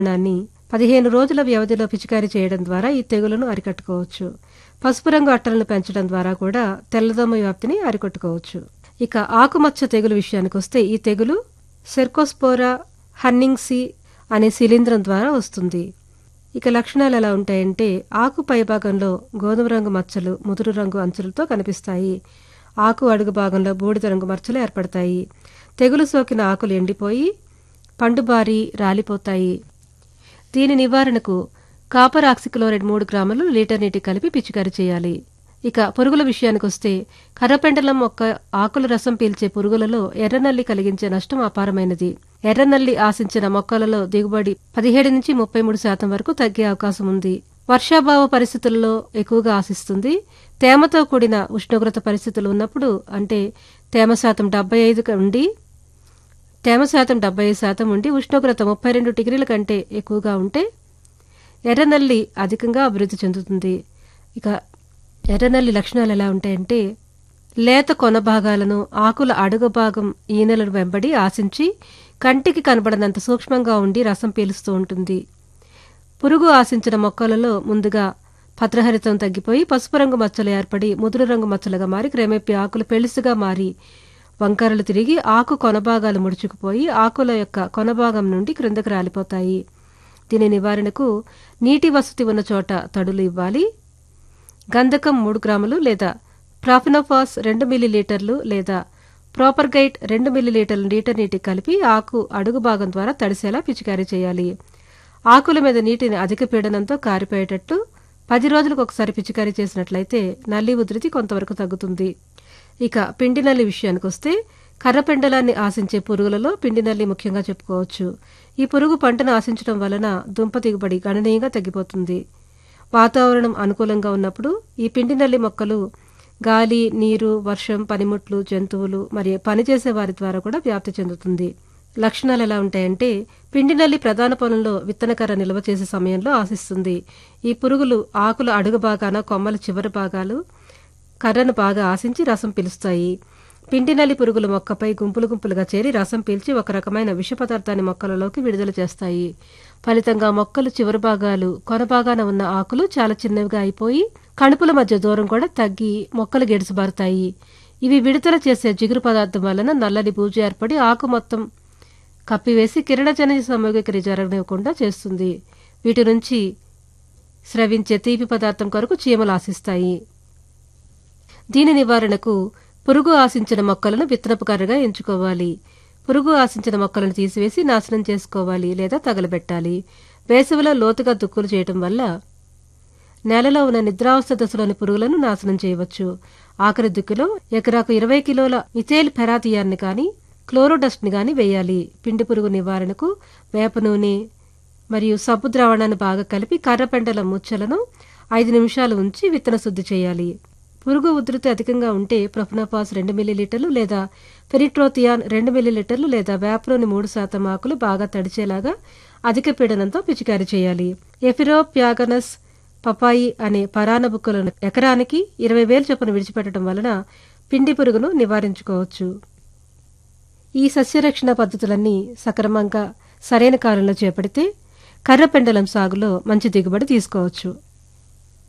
నాన్ని పదిహేను రోజుల వ్యవధిలో పిచికారీ చేయడం ద్వారా ఈ తెగులను అరికట్టుకోవచ్చు పసుపు రంగు అట్టలను పెంచడం ద్వారా కూడా తెల్లదోమ వ్యాప్తిని అరికట్టుకోవచ్చు ఇక ఆకుమచ్చ తెగులు విషయానికి వస్తే ఈ తెగులు సెర్కోస్పోరా హన్నింగ్సీ అనే శిలీంధ్రం ద్వారా వస్తుంది ఇక లక్షణాలు ఎలా ఉంటాయంటే ఆకు పైభాగంలో గోధుమ రంగు మచ్చలు ముదురు రంగు అంచులతో కనిపిస్తాయి ఆకు అడుగు భాగంలో బూడిద రంగు మచ్చలు ఏర్పడతాయి తెగులు సోకిన ఆకులు ఎండిపోయి పండుబారి రాలిపోతాయి దీని నివారణకు కాపర్ ఆక్సిక్లోరైడ్ మూడు గ్రాములు లీటర్ నీటి కలిపి పిచికారీ చేయాలి ఇక పురుగుల విషయానికి వస్తే కర్రపెండలం మొక్క ఆకుల రసం పీల్చే పురుగులలో ఎర్రనల్లి కలిగించే నష్టం అపారమైనది ఎర్రనల్లి ఆశించిన మొక్కలలో దిగుబడి పదిహేడు నుంచి ముప్పై మూడు శాతం వరకు తగ్గే అవకాశం ఉంది వర్షాభావ పరిస్థితుల్లో ఎక్కువగా ఆశిస్తుంది తేమతో కూడిన ఉష్ణోగ్రత పరిస్థితులు ఉన్నప్పుడు అంటే తేమ శాతం డెబ్బై ఐదు ఉండి తేమ శాతం డెబ్బై ఐదు శాతం ఉండి ఉష్ణోగ్రత ముప్పై రెండు డిగ్రీల కంటే ఎక్కువగా ఉంటే ఎర్రనల్లి అధికంగా అభివృద్ధి చెందుతుంది ఇక ఎర్రనల్లి లక్షణాలు ఎలా ఉంటాయంటే లేత కొన భాగాలను ఆకుల అడుగు భాగం ఈనెలను వెంబడి ఆశించి కంటికి కనబడనంత సూక్ష్మంగా ఉండి రసం పీలుస్తూ ఉంటుంది పురుగు ఆశించిన మొక్కలలో ముందుగా పత్రహరితం తగ్గిపోయి పసుపు రంగు మచ్చలు ఏర్పడి ముదురు రంగు మచ్చలుగా మారి క్రమేపీ ఆకులు పెళుసుగా మారి వంకరలు తిరిగి ఆకు కొనభాగాలు ముడుచుకుపోయి ఆకుల యొక్క కొనభాగం నుండి క్రిందకు రాలిపోతాయి దీని నివారణకు నీటి వసతి ఉన్న చోట తడులు ఇవ్వాలి గంధకం మూడు గ్రాములు లేదా ప్రాఫినోఫాస్ రెండు మిల్లీలీటర్లు లేదా ప్రోపర్గైట్ రెండు మిల్లీలీటర్లు లీటర్ నీటి కలిపి ఆకు అడుగు భాగం ద్వారా తడిసేలా పిచికారీ చేయాలి ఆకుల మీద నీటిని అధిక పీడనంతో కారిపోయేటట్టు పది రోజులకు ఒకసారి పిచికారీ చేసినట్లయితే నల్లి ఉధృతి కొంతవరకు తగ్గుతుంది ఇక పిండి నల్లి విషయానికి వస్తే కర్రపెండలాన్ని ఆశించే పురుగులలో పిండి నల్లి ముఖ్యంగా చెప్పుకోవచ్చు ఈ పురుగు పంటను ఆశించడం వలన దుంప దిగుబడి గణనీయంగా తగ్గిపోతుంది వాతావరణం అనుకూలంగా ఉన్నప్పుడు ఈ పిండి నల్లి మొక్కలు గాలి నీరు వర్షం పనిముట్లు జంతువులు మరియు పనిచేసే వారి ద్వారా కూడా వ్యాప్తి చెందుతుంది లక్షణాలు ఎలా ఉంటాయంటే పిండి నల్లి ప్రధాన పొలంలో విత్తనకర్ర నిల్వ చేసే సమయంలో ఆశిస్తుంది ఈ పురుగులు ఆకుల అడుగు భాగాన కొమ్మల చివరి భాగాలు కర్రను బాగా ఆశించి రసం పీలుస్తాయి పిండి నల్లి పురుగులు మొక్కపై గుంపులు గుంపులుగా చేరి రసం పీల్చి ఒక రకమైన విష పదార్థాన్ని మొక్కలలోకి విడుదల చేస్తాయి ఫలితంగా మొక్కలు చివరి భాగాలు కొన భాగాన ఉన్న ఆకులు చాలా చిన్నవిగా అయిపోయి కణుపుల మధ్య దూరం కూడా తగ్గి మొక్కలు గెడిసిబారుతాయి ఇవి విడుదల చేసే జిగురు పదార్థం వలన నల్లని బూజు ఏర్పడి ఆకు మొత్తం కప్పివేసి కిరణజనిత సమూహికరి జరగనివ్వకుండా చేస్తుంది వీటి నుంచి స్రవించే తీపి పదార్థం కొరకు చీమలు ఆశిస్తాయి దీని నివారణకు పురుగు ఆశించిన మొక్కలను విత్తనపు కర్రగా ఎంచుకోవాలి పురుగు ఆశించిన మొక్కలను తీసివేసి నాశనం చేసుకోవాలి లేదా తగలబెట్టాలి వేసవిలో లోతుగా దుక్కులు చేయటం వల్ల నేలలో ఉన్న నిద్రావస్థ దశలోని పురుగులను నాశనం చేయవచ్చు ఆఖరి దుక్కులో ఎకరాకు ఇరవై కిలోల మిథేల్ ఫెరాతియాన్ని కానీ క్లోరోడస్ట్ని కానీ వేయాలి పిండి పురుగు నివారణకు వేప నూనె మరియు సబ్బు ద్రావణాన్ని బాగా కలిపి కర్రపెండల ముచ్చలను ఐదు నిమిషాలు ఉంచి విత్తన శుద్ధి చేయాలి పురుగు ఉధృతి అధికంగా ఉంటే ప్రొఫనోపాస్ రెండు మిల్లీలీటర్లు లేదా ఫెరిట్రోతియాన్ రెండు మిల్లీలీటర్లు లేదా వేపలోని మూడు శాతం ఆకులు బాగా తడిచేలాగా అధిక పీడనంతో పిచికారీ చేయాలి ఎఫిరో ప్యాగనస్ పపాయి అనే పరాన బుక్కలను ఎకరానికి ఇరవై వేలు చొప్పున విడిచిపెట్టడం వలన పిండి పురుగును నివారించుకోవచ్చు ఈ సస్యరక్షణ పద్ధతులన్నీ సక్రమంగా సరైన కాలంలో చేపడితే కర్రపెండలం సాగులో మంచి దిగుబడి తీసుకోవచ్చు